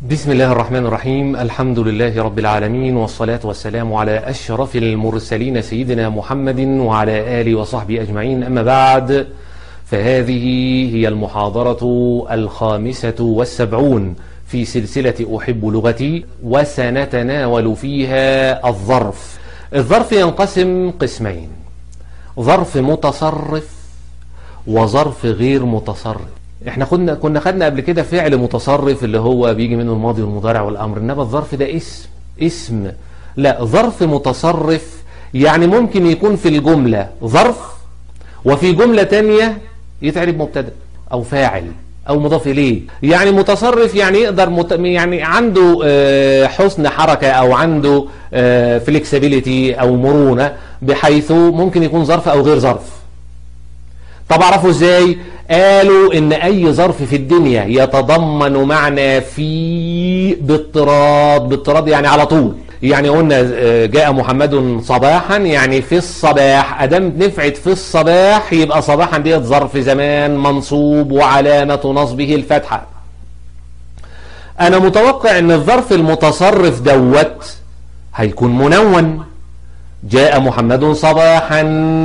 بسم الله الرحمن الرحيم الحمد لله رب العالمين والصلاة والسلام على أشرف المرسلين سيدنا محمد وعلى آله وصحبه أجمعين أما بعد فهذه هي المحاضرة الخامسة والسبعون في سلسلة أحب لغتي وسنتناول فيها الظرف الظرف ينقسم قسمين ظرف متصرف وظرف غير متصرف احنا كنا كنا خدنا قبل كده فعل متصرف اللي هو بيجي منه الماضي والمضارع والامر انما الظرف ده اسم اسم لا ظرف متصرف يعني ممكن يكون في الجملة ظرف وفي جملة تانية يتعرب مبتدا او فاعل او مضاف اليه يعني متصرف يعني يقدر مت... يعني عنده آه، حسن حركة او عنده فليكسبيليتي او مرونة بحيث ممكن يكون ظرف او غير ظرف طب اعرفوا ازاي قالوا ان اي ظرف في الدنيا يتضمن معنى في باضطراد باضطراد يعني على طول يعني قلنا جاء محمد صباحا يعني في الصباح ادام نفعت في الصباح يبقى صباحا ديت ظرف زمان منصوب وعلامة نصبه الفتحة انا متوقع ان الظرف المتصرف دوت هيكون منون جاء محمد صباحا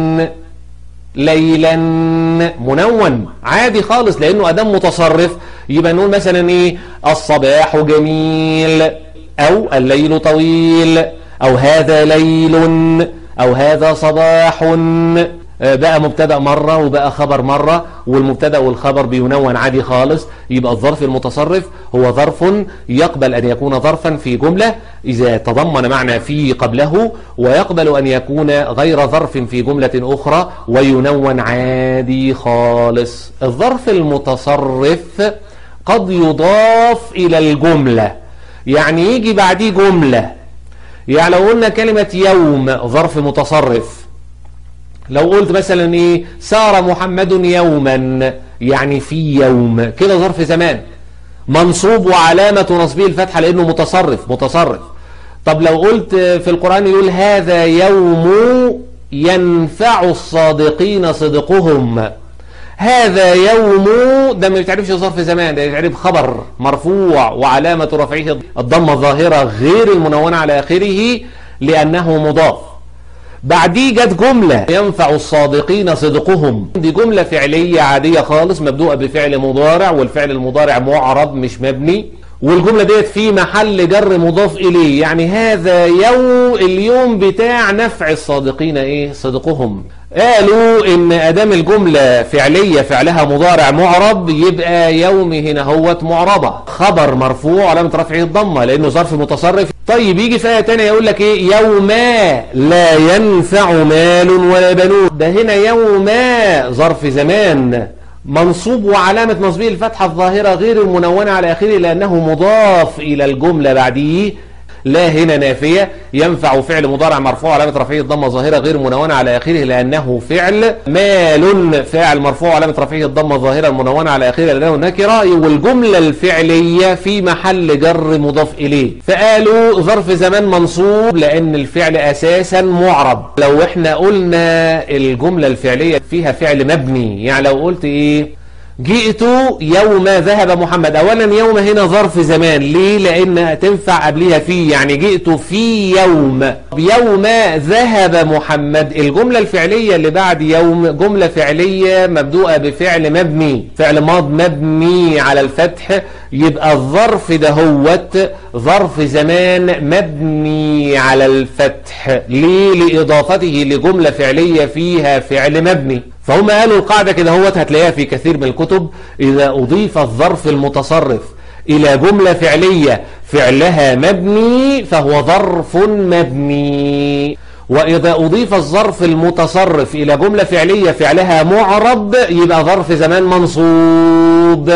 ليلا منون عادي خالص لانه ادام متصرف يبقى نقول مثلا ايه الصباح جميل او الليل طويل او هذا ليل او هذا صباح بقى مبتدا مرة وبقى خبر مرة والمبتدا والخبر بينون عادي خالص يبقى الظرف المتصرف هو ظرف يقبل أن يكون ظرفا في جملة إذا تضمن معنى في قبله ويقبل أن يكون غير ظرف في جملة أخرى وينون عادي خالص الظرف المتصرف قد يضاف إلى الجملة يعني يجي بعديه جملة يعني لو قلنا كلمة يوم ظرف متصرف لو قلت مثلا ايه سار محمد يوما يعني في يوم كده ظرف زمان منصوب وعلامة نصبه الفتحة لانه متصرف متصرف طب لو قلت في القرآن يقول هذا يوم ينفع الصادقين صدقهم هذا يوم ده ما بيتعرفش ظرف زمان ده يتعرف خبر مرفوع وعلامة رفعه الضمة الظاهرة غير المنونة على آخره لأنه مضاف بعديه جت جملة ينفع الصادقين صدقهم دي جملة فعلية عادية خالص مبدوءة بفعل مضارع والفعل المضارع معرب مش مبني والجملة ديت في محل جر مضاف إليه يعني هذا يوم اليوم بتاع نفع الصادقين إيه صدقهم قالوا إن أدام الجملة فعلية فعلها مضارع معرب يبقى يوم هنا هوت معربة خبر مرفوع علامة رفعه الضمة لأنه ظرف متصرف طيب يجي في آية تانية يقول لك إيه يوما لا ينفع مال ولا بنون ده هنا يوما ظرف زمان منصوب وعلامة نصبه الفتحة الظاهرة غير المنونة على آخره لأنه مضاف إلى الجملة بعديه لا هنا نافية ينفع فعل مضارع مرفوع علامة رفعه الضمة ظاهرة غير منونة على آخره لأنه فعل مال فاعل مرفوع علامة رفعه الضمة ظاهرة المنونة على آخره لأنه نكرة والجملة الفعلية في محل جر مضاف إليه فقالوا ظرف زمان منصوب لأن الفعل أساسا معرب لو احنا قلنا الجملة الفعلية فيها فعل مبني يعني لو قلت إيه جئت يوم ذهب محمد اولا يوم هنا ظرف زمان ليه لان تنفع قبلها في يعني جئت في يوم يوم ذهب محمد الجملة الفعلية اللي بعد يوم جملة فعلية مبدوءة بفعل مبني فعل ماض مبني على الفتح يبقى الظرف ده هوت ظرف زمان مبني على الفتح ليه لإضافته لجملة فعلية فيها فعل مبني فهم قالوا القاعدة كده هوت هتلاقيها في كثير من الكتب إذا أضيف الظرف المتصرف إلى جملة فعلية فعلها مبني فهو ظرف مبني وإذا أضيف الظرف المتصرف إلى جملة فعلية فعلها معرب يبقى ظرف زمان منصوب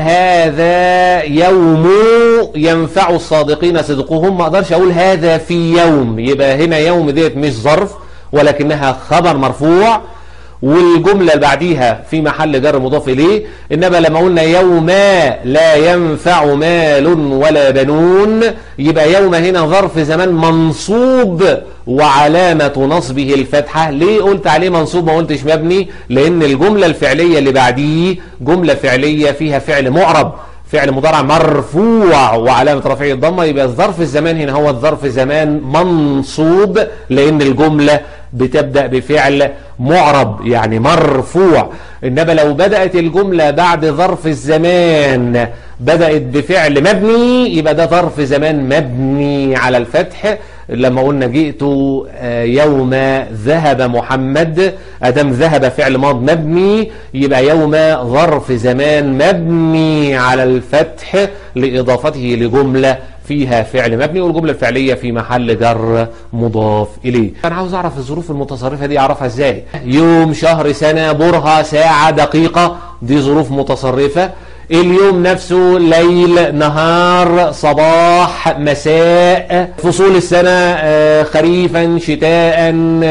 هذا يوم ينفع الصادقين صدقهم ما أقدرش أقول هذا في يوم يبقى هنا يوم ديت مش ظرف ولكنها خبر مرفوع والجملة اللي بعديها في محل جر مضاف إليه إنما لما قلنا يوم لا ينفع مال ولا بنون يبقى يوم هنا ظرف زمان منصوب وعلامة نصبه الفتحة ليه قلت عليه منصوب ما قلتش مبني لأن الجملة الفعلية اللي بعديه جملة فعلية فيها فعل معرب فعل مضارع مرفوع وعلامة رفعه الضمة يبقى الظرف الزمان هنا هو الظرف زمان منصوب لأن الجملة بتبدأ بفعل معرب يعني مرفوع إنما لو بدأت الجملة بعد ظرف الزمان بدأت بفعل مبني يبقى ده ظرف زمان مبني على الفتح لما قلنا جئت يوم ذهب محمد أدم ذهب فعل ماض مبني يبقى يوم ظرف زمان مبني على الفتح لإضافته لجملة فيها فعل مبني والجملة الفعلية في محل جر مضاف إليه أنا عاوز أعرف الظروف المتصرفة دي أعرفها إزاي يوم شهر سنة برهة ساعة دقيقة دي ظروف متصرفة اليوم نفسه ليل نهار صباح مساء فصول السنة خريفا شتاء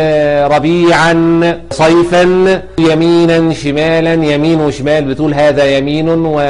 ربيعا صيفا يمينا شمالا يمين وشمال بتقول هذا يمين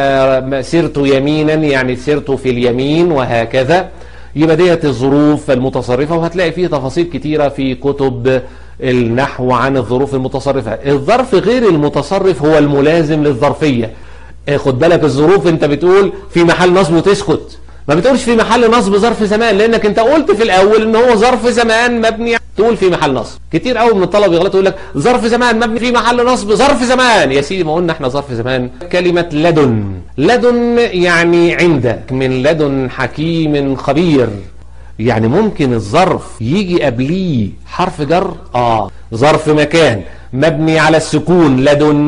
وسرت يمينا يعني سرت في اليمين وهكذا يبقى ديت الظروف المتصرفة وهتلاقي فيه تفاصيل كتيرة في كتب النحو عن الظروف المتصرفة الظرف غير المتصرف هو الملازم للظرفية خد بالك الظروف انت بتقول في محل نصب وتسكت ما بتقولش في محل نصب ظرف زمان لانك انت قلت في الاول ان هو ظرف زمان مبني تقول في محل نصب كتير قوي من الطلبه يغلطوا يقول لك ظرف زمان مبني في محل نصب ظرف زمان يا سيدي ما قلنا احنا ظرف زمان كلمه لدن لدن يعني عندك من لدن حكيم خبير يعني ممكن الظرف يجي قبليه حرف جر اه ظرف مكان مبني على السكون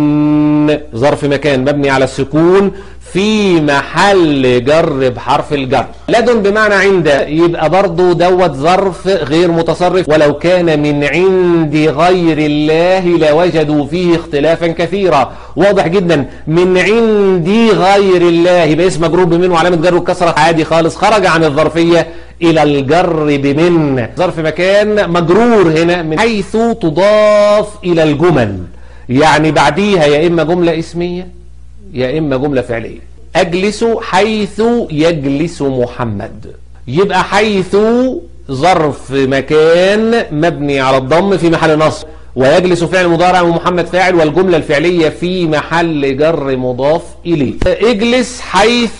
لدن ظرف مكان مبني على السكون في محل جر بحرف الجر لدن بمعنى عند يبقى برضو دوت ظرف غير متصرف ولو كان من عند غير الله لوجدوا فيه اختلافا كثيرا واضح جدا من عند غير الله يبقى اسم مجرور بمن وعلامة جر والكسرة عادي خالص خرج عن الظرفية إلى الجر بمن ظرف مكان مجرور هنا من حيث تضاف إلى الجمل يعني بعديها يا إما جملة اسمية يا إما جملة فعلية أجلس حيث يجلس محمد يبقى حيث ظرف مكان مبني على الضم في محل نصب ويجلس فعل مضارع ومحمد فاعل والجملة الفعلية في محل جر مضاف إليه اجلس حيث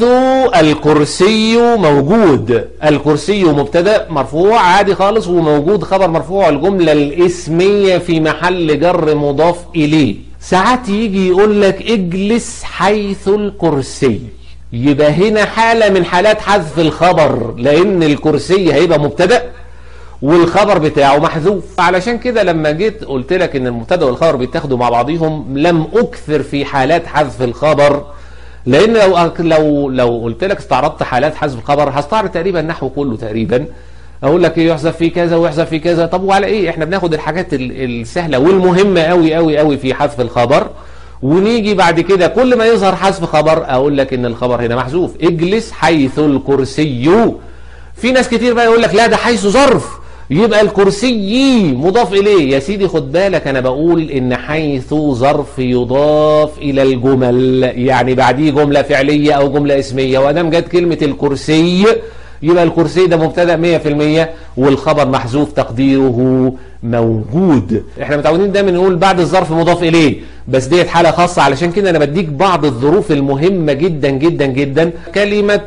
الكرسي موجود الكرسي مبتدا مرفوع عادي خالص وموجود خبر مرفوع الجملة الاسمية في محل جر مضاف إليه ساعات يجي يقول لك اجلس حيث الكرسي يبقى هنا حالة من حالات حذف الخبر لأن الكرسي هيبقى مبتدأ والخبر بتاعه محذوف علشان كده لما جيت قلت لك ان المبتدا والخبر بيتاخدوا مع بعضهم لم اكثر في حالات حذف الخبر لان لو لو لو قلت لك استعرضت حالات حذف الخبر هستعرض تقريبا النحو كله تقريبا اقول لك ايه يحذف في كذا ويحذف في كذا طب وعلى ايه احنا بناخد الحاجات السهله والمهمه قوي قوي قوي في حذف الخبر ونيجي بعد كده كل ما يظهر حذف خبر اقول لك ان الخبر هنا محذوف اجلس حيث الكرسي في ناس كتير بقى يقول لك لا ده حيث ظرف يبقى الكرسي مضاف إليه يا سيدي خد بالك أنا بقول إن حيث ظرف يضاف إلى الجمل يعني بعديه جملة فعلية أو جملة اسمية وأدام جت كلمة الكرسي يبقى الكرسي ده مبتدا 100% والخبر محذوف تقديره موجود احنا متعودين دايما نقول بعد الظرف مضاف اليه بس ديت حاله خاصه علشان كده انا بديك بعض الظروف المهمه جدا جدا جدا كلمه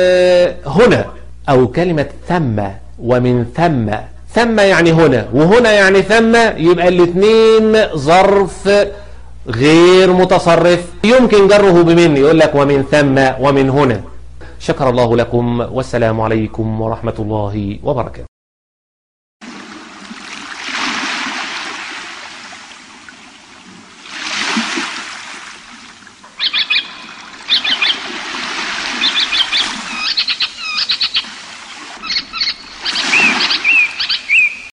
هنا او كلمه ثم ومن ثم ثم يعني هنا وهنا يعني ثم يبقى الاثنين ظرف غير متصرف يمكن جره بمن يقول لك ومن ثم ومن هنا شكر الله لكم والسلام عليكم ورحمة الله وبركاته